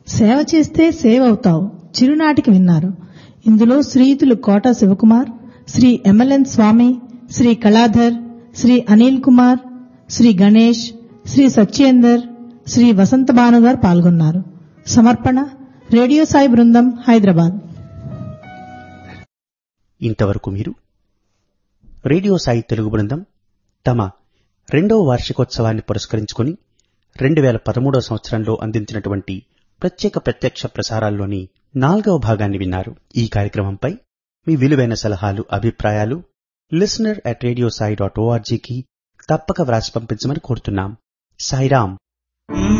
సేవ చేస్తే సేవ్ అవుతావు చిరునాటికి విన్నారు ఇందులో శ్రీయుతులు కోట శివకుమార్ శ్రీ ఎమ్మెల్యన్ స్వామి శ్రీ కళాధర్ శ్రీ అనిల్ కుమార్ శ్రీ గణేష్ శ్రీ సత్యేందర్ శ్రీ వసంత భాను గారు పాల్గొన్నారు సమర్పణ రేడియో సాయి బృందం హైదరాబాద్ ఇంతవరకు మీరు రేడియో సాయి తెలుగు బృందం తమ రెండవ వార్షికోత్సవాన్ని పురస్కరించుకుని రెండు వేల పదమూడవ సంవత్సరంలో అందించినటువంటి ప్రత్యేక ప్రత్యక్ష ప్రసారాల్లోని నాలుగవ భాగాన్ని విన్నారు ఈ కార్యక్రమంపై మీ విలువైన సలహాలు అభిప్రాయాలు listener at radio Sai dot ఓఆర్జీకి తప్పక వ్రాసి పంపించమని కోరుతున్నాం సాయిరాం